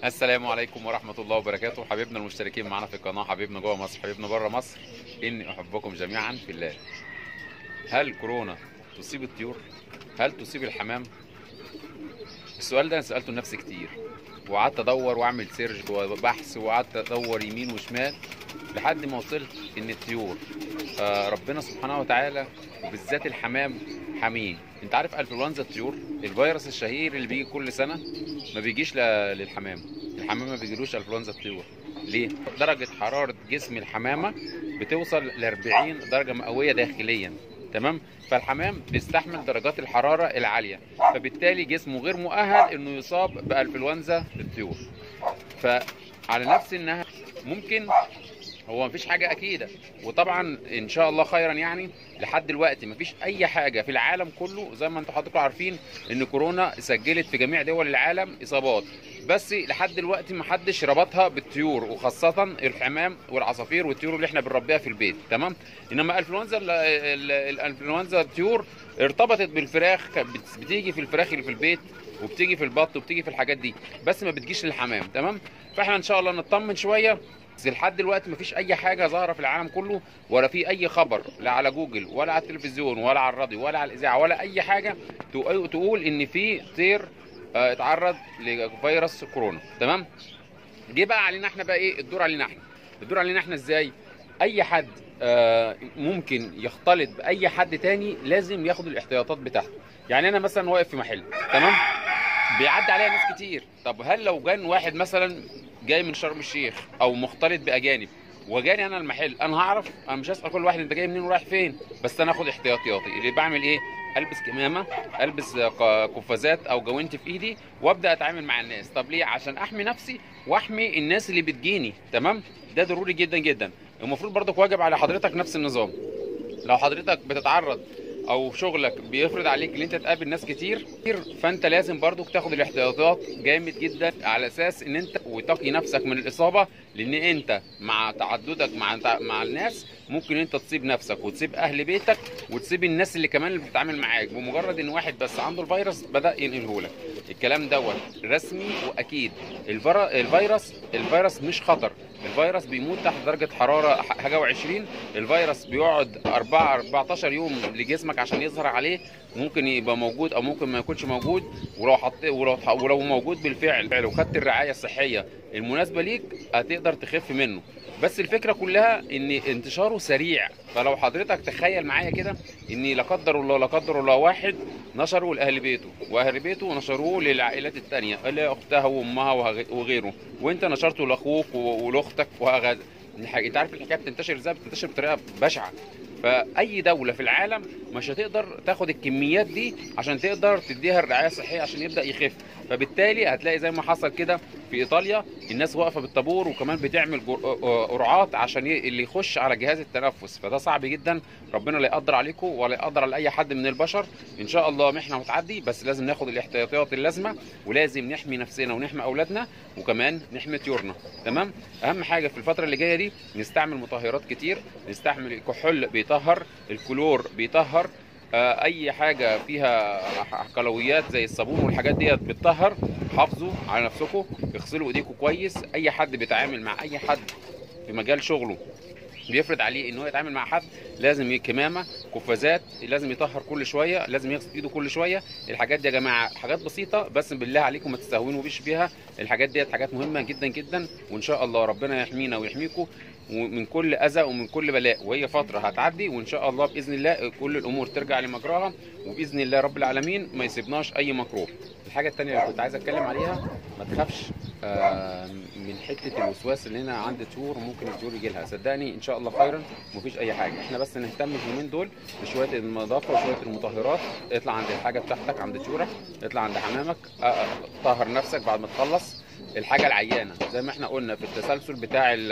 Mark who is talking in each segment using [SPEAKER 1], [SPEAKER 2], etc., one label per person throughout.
[SPEAKER 1] السلام عليكم ورحمة الله وبركاته حبيبنا المشتركين معنا في القناة حبيبنا جوه مصر حبيبنا بره مصر إني أحبكم جميعا في الله هل كورونا تصيب الطيور؟ هل تصيب الحمام؟ السؤال ده أنا سألته لنفسي كتير وقعدت أدور وأعمل سيرش وبحث وقعدت أدور يمين وشمال لحد ما وصلت إن الطيور آه، ربنا سبحانه وتعالى وبالذات الحمام حميه انت عارف انفلونزا الطيور الفيروس الشهير اللي بيجي كل سنه ما بيجيش ل- للحمام الحمام ما بيجيلوش انفلونزا الطيور ليه درجه حراره جسم الحمامه بتوصل ل 40 درجه مئويه داخليا تمام فالحمام بيستحمل درجات الحراره العاليه فبالتالي جسمه غير مؤهل انه يصاب بانفلونزا الطيور فعلى نفس انها ممكن هو مفيش حاجة أكيدة وطبعا إن شاء الله خيرا يعني لحد دلوقتي مفيش أي حاجة في العالم كله زي ما أنتم حضراتكم عارفين إن كورونا سجلت في جميع دول العالم إصابات بس لحد دلوقتي محدش ربطها بالطيور وخاصة الحمام والعصافير والطيور اللي احنا بنربيها في البيت تمام إنما الإنفلونزا ال- ال- الإنفلونزا الطيور ارتبطت بالفراخ كانت بت- بتيجي في الفراخ اللي في البيت وبتيجي في البط وبتيجي في الحاجات دي بس ما بتجيش للحمام تمام فاحنا ان شاء الله نطمن شويه بس لحد دلوقتي مفيش اي حاجه ظاهره في العالم كله ولا في اي خبر لا على جوجل ولا على التلفزيون ولا على الراديو ولا على الاذاعه ولا اي حاجه تق- تقول ان في طير آه، اتعرض لفيروس كورونا تمام جه بقى علينا احنا بقى ايه الدور علينا احنا الدور علينا احنا ازاي اي حد آه، ممكن يختلط باي حد تاني لازم ياخد الاحتياطات بتاعته يعني انا مثلا واقف في محل تمام بيعدي عليا ناس كتير طب هل لو جان واحد مثلا جاي من شرم الشيخ او مختلط باجانب وجاني انا المحل انا هعرف انا مش هسال كل واحد انت جاي منين ورايح فين بس انا اخد احتياطياتي اللي بعمل ايه البس كمامه البس ق- قفازات او جوانتي في ايدي وابدا اتعامل مع الناس طب ليه عشان احمي نفسي واحمي الناس اللي بتجيني تمام ده ضروري جدا جدا المفروض برضك واجب على حضرتك نفس النظام لو حضرتك بتتعرض او شغلك بيفرض عليك ان انت تقابل ناس كتير فانت لازم برضو تاخد الاحتياطات جامد جدا على اساس ان انت وتقي نفسك من الاصابه لان انت مع تعددك مع مع الناس ممكن انت تصيب نفسك وتصيب اهل بيتك وتسيب الناس اللي كمان اللي بتتعامل معاك بمجرد ان واحد بس عنده الفيروس بدا ينقله لك الكلام دوت رسمي واكيد الفر- الفيروس الفيروس مش خطر الفيروس بيموت تحت درجه حراره ح- حاجه و20 الفيروس بيقعد 4 14 يوم لجسمك عشان يظهر عليه ممكن يبقى موجود او ممكن ما يكونش موجود ولو حط ولو ولو موجود بالفعل فعل وخدت الرعايه الصحيه المناسبه ليك هتقدر تخف منه بس الفكره كلها ان انتشاره سريع فلو حضرتك تخيل معايا كده ان لا قدر الله لا قدر الله واحد نشره لاهل بيته واهل بيته نشروه للعائلات التانية اللي اختها وامها وغ- وغيره وانت نشرته لاخوك و- ولاختك وهكذا الحاجة- انت عارف الحكايه بتنتشر ازاي بتنتشر بطريقه بشعه فاي دوله في العالم مش هتقدر تاخد الكميات دي عشان تقدر تديها الرعايه الصحيه عشان يبدا يخف فبالتالي هتلاقي زي ما حصل كده في ايطاليا الناس واقفه بالطابور وكمان بتعمل جر- آه، قرعات عشان ي- اللي يخش على جهاز التنفس فده صعب جدا ربنا لا يقدر عليكم ولا يقدر على اي حد من البشر ان شاء الله محنه وتعدي بس لازم ناخد الاحتياطات اللازمه ولازم نحمي نفسنا ونحمي اولادنا وكمان نحمي طيورنا تمام اهم حاجه في الفتره اللي جايه دي نستعمل مطهرات كتير نستعمل الكحول بيطهر الكلور بيطهر آه، اي حاجه فيها ح- كلويات زي الصابون والحاجات ديت بتطهر حافظوا على نفسكم اغسلوا ايديكم كويس اي حد بيتعامل مع اي حد في مجال شغله بيفرض عليه ان هو يتعامل مع حد لازم ي- كمامه قفازات لازم يطهر كل شويه لازم يغسل ايده كل شويه الحاجات دي يا جماعه حاجات بسيطه بس بالله عليكم ما تستهونوا بيش بيها الحاجات ديت حاجات مهمه جدا جدا وان شاء الله ربنا يحمينا ويحميكم ومن كل اذى ومن كل بلاء وهي فتره هتعدي وان شاء الله باذن الله كل الامور ترجع لمجراها وباذن الله رب العالمين ما يسيبناش اي مكروه الحاجه الثانيه اللي كنت عايز اتكلم عليها ما تخافش آه، من حته الوسواس اللي هنا عند طيور ممكن الطيور يجي لها صدقني ان شاء الله خيرا مفيش اي حاجه احنا بس نهتم اليومين دول بشويه النظافه وشويه المطهرات اطلع عند الحاجه بتاعتك عند طيورك اطلع عند حمامك آه، آه، طهر نفسك بعد ما تخلص الحاجه العيانه زي ما احنا قلنا في التسلسل بتاع ال-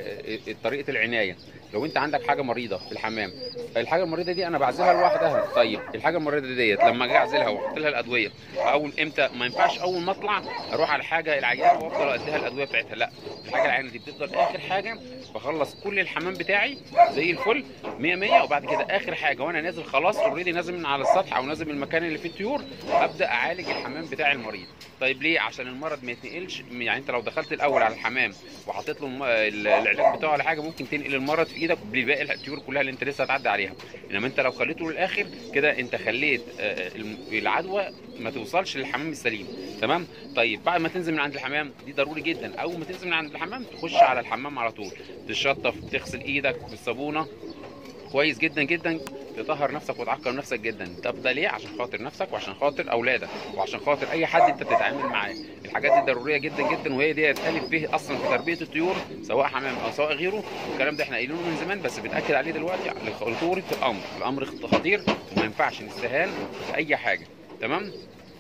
[SPEAKER 1] ال- طريقه العنايه لو انت عندك حاجه مريضه في الحمام الحاجه المريضه دي انا بعزلها لوحدها طيب الحاجه المريضه ديت لما اجي اعزلها واحط لها الادويه اول امتى ما ينفعش اول ما اطلع اروح على الحاجه العيانه وافضل اديها الادويه بتاعتها لا الحاجه العيانه دي بتفضل اخر حاجه بخلص كل الحمام بتاعي زي الفل 100 100 وبعد كده اخر حاجه وانا نازل خلاص اوريدي نازل من على السطح او نازل من المكان اللي فيه الطيور ابدا اعالج الحمام بتاع المريض طيب ليه عشان المرض ما يتنقلش ينقلش يعني انت لو دخلت الاول على الحمام وحطيت له الم- ال- العلاج بتاعه ولا حاجه ممكن تنقل المرض في ايدك بباقي الطيور كلها اللي انت لسه هتعدي عليها انما انت لو خليته للاخر كده انت خليت آه، الم- العدوى ما توصلش للحمام السليم تمام طيب بعد ما تنزل من عند الحمام دي ضروري جدا اول ما تنزل من عند الحمام تخش على الحمام على طول تشطف تغسل ايدك بالصابونه كويس جدا جدا تطهر نفسك وتعقم نفسك جدا طب ده ليه عشان خاطر نفسك وعشان خاطر اولادك وعشان خاطر اي حد انت بتتعامل معاه الحاجات دي ضروريه جدا جدا وهي دي الف به اصلا في تربيه الطيور سواء حمام او سواء غيره والكلام ده احنا قايلينه من زمان بس بناكد عليه دلوقتي لخطوره الامر الامر خطير وما ينفعش نستهان في اي حاجه تمام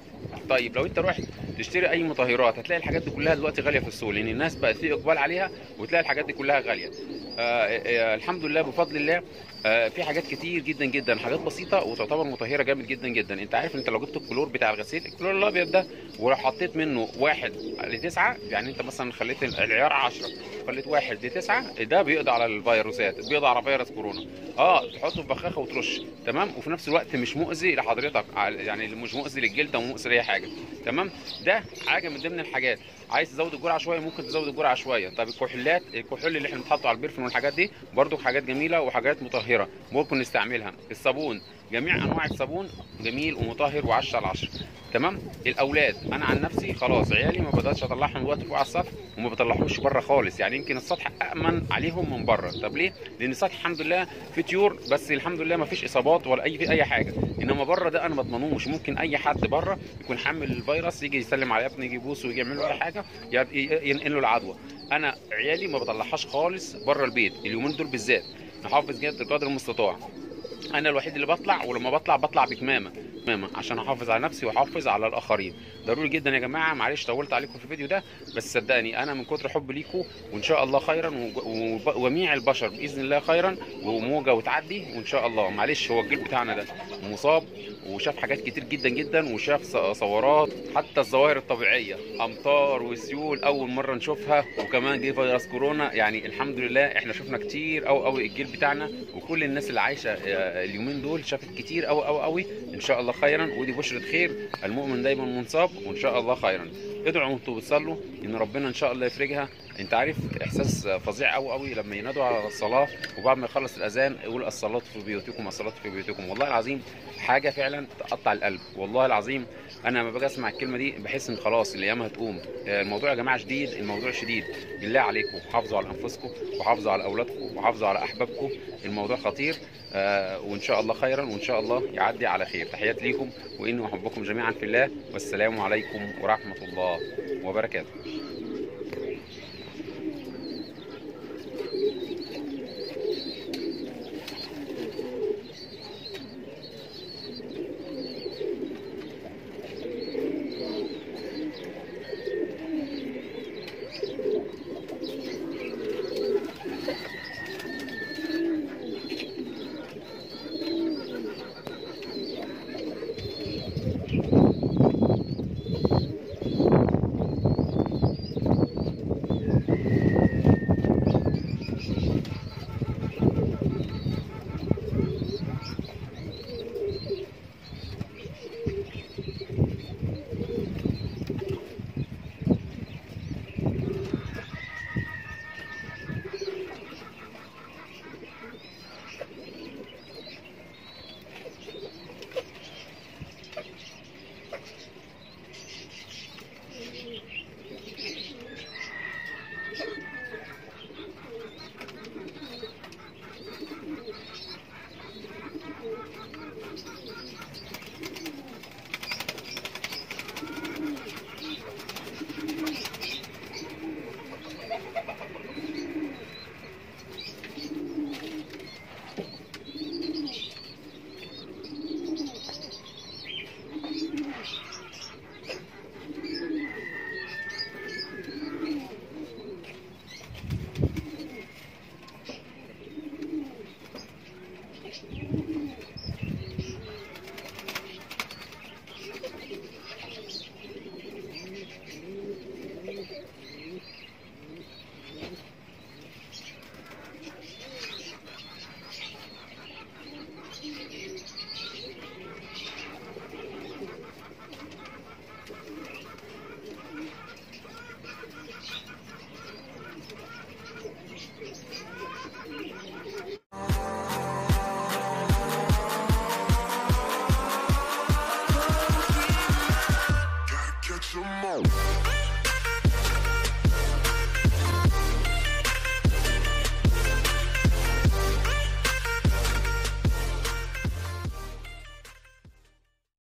[SPEAKER 1] طيب لو انت رحت تشتري اي مطهرات هتلاقي الحاجات دي كلها دلوقتي غاليه في السوق لان الناس بقت في اقبال عليها وتلاقي الحاجات دي كلها غاليه آه آه الحمد لله بفضل الله آه في حاجات كتير جدا جدا حاجات بسيطه وتعتبر مطهره جامد جدا جدا انت عارف انت لو جبت الكلور بتاع الغسيل الكلور الابيض ده ولو حطيت منه واحد لتسعه يعني انت مثلا خليت العيار 10 خليت واحد لتسعه ده بيقضي على الفيروسات بيقضي على فيروس كورونا اه تحطه في بخاخه وترش تمام وفي نفس الوقت مش مؤذي لحضرتك ع- يعني مش مؤذي للجلد او مؤذي لاي حاجه تمام ده حاجه من ضمن الحاجات عايز تزود الجرعه شويه ممكن تزود الجرعه شويه طب الكحولات الكحول اللي احنا بنحطه على البرفن والحاجات دي برضو حاجات جميله وحاجات مطهره ممكن نستعملها الصابون جميع انواع الصابون جميل ومطهر و10 على 10 تمام الاولاد انا عن نفسي خلاص عيالي ما بداتش اطلعهم دلوقتي فوق على السطح وما بطلعهمش بره خالص يعني يمكن السطح امن عليهم من بره طب ليه لان السطح الحمد لله في طيور بس الحمد لله ما فيش اصابات ولا اي في اي حاجه انما بره ده انا ما اضمنوش ممكن اي حد بره يكون حامل الفيروس يجي يسلم على ابني يجي يبوسه ويجي يعمل له اي حاجه ي- ي- ينقل له العدوى انا عيالي ما بطلعهاش خالص بره البيت اليومين دول بالذات نحافظ جدا قدر المستطاع انا الوحيد اللي بطلع ولما بطلع بطلع بكمامه كمامه عشان احافظ على نفسي واحافظ على الاخرين ضروري جدا يا جماعه معلش طولت عليكم في الفيديو ده بس صدقني انا من كتر حب ليكم وان شاء الله خيرا وج- وب- وجميع البشر باذن الله خيرا وموجه وتعدي وان شاء الله معلش هو الجيل بتاعنا ده مصاب وشاف حاجات كتير جدا جدا وشاف ص- ثورات حتى الظواهر الطبيعيه امطار وسيول اول مره نشوفها وكمان جه فيروس كورونا يعني الحمد لله احنا شفنا كتير قوي قوي الجيل بتاعنا وكل الناس اللي عايشه آه، اليومين دول شافت كتير قوي قوي قوي ان شاء الله خيرا ودي بشرة خير المؤمن دايما منصاب وان شاء الله خيرا ادعوا وانتوا بتصلوا ان ربنا ان شاء الله يفرجها انت عارف احساس فظيع قوي قوي لما ينادوا على الصلاه وبعد ما يخلص الاذان يقول الصلاه في بيوتكم الصلاه في بيوتكم والله العظيم حاجه فعلا تقطع القلب والله العظيم انا لما باجي اسمع الكلمه دي بحس ان خلاص الايام هتقوم آه، الموضوع يا جماعه شديد الموضوع شديد بالله عليكم حافظوا على انفسكم وحافظوا على اولادكم وحافظوا على احبابكم الموضوع خطير آه، وان شاء الله خيرا وان شاء الله يعدي على خير تحياتي ليكم واني احبكم جميعا في الله والسلام عليكم ورحمه الله وبركاته